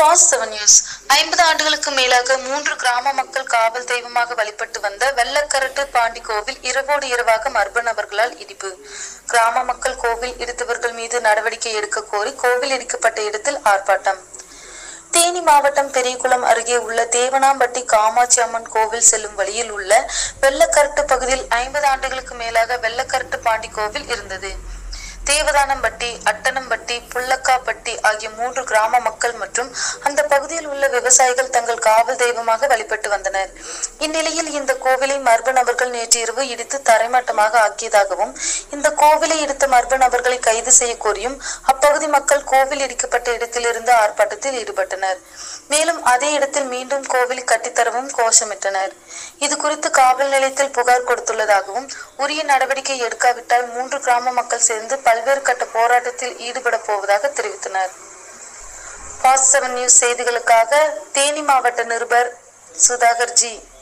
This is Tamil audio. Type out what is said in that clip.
பாஸ் செவன் நியூஸ் ஐம்பது ஆண்டுகளுக்கு மேலாக மூன்று கிராம மக்கள் காவல் தெய்வமாக வழிபட்டு வந்த வெள்ளக்கரட்டு பாண்டி கோவில் இரவோடு இரவாக மர்ம நபர்களால் இடிப்பு கிராம மக்கள் கோவில் இடித்தவர்கள் மீது நடவடிக்கை எடுக்க கோரி கோவில் இடிக்கப்பட்ட இடத்தில் ஆர்ப்பாட்டம் தேனி மாவட்டம் பெரியகுளம் அருகே உள்ள தேவனாம்பட்டி காமாட்சி அம்மன் கோவில் செல்லும் வழியில் உள்ள வெள்ளக்கரட்டு பகுதியில் ஐம்பது ஆண்டுகளுக்கு மேலாக வெள்ளக்கரட்டு பாண்டி கோவில் இருந்தது தேவதானம்பட்டி அட்டனம்பட்டி புள்ளக்காப்பட்டி ஆகிய மூன்று கிராம மக்கள் மற்றும் அந்த பகுதியில் உள்ள விவசாயிகள் தங்கள் காவல் தெய்வமாக வழிபட்டு வந்தனர் இந்நிலையில் இந்த கோவிலை மர்ம நபர்கள் நேற்று இரவு இடித்து தரைமட்டமாக ஆக்கியதாகவும் இந்த கோவிலை இடித்த மர்ம நபர்களை கைது செய்ய கோரியும் அப்பகுதி மக்கள் கோவில் இடிக்கப்பட்ட இடத்திலிருந்து ஆர்ப்பாட்டத்தில் ஈடுபட்டனர் மேலும் அதே இடத்தில் மீண்டும் கோவில் கட்டித்தரவும் கோஷமிட்டனர் இது குறித்து காவல் நிலையத்தில் புகார் கொடுத்துள்ளதாகவும் உரிய நடவடிக்கை எடுக்காவிட்டால் மூன்று கிராம மக்கள் சேர்ந்து பல்வேறு கட்ட போராட்டத்தில் ஈடுபட போவதாக தெரிவித்தனர் பாஸ் செவன் நியூஸ் செய்திகளுக்காக தேனி மாவட்ட நிருபர் சுதாகர் ஜி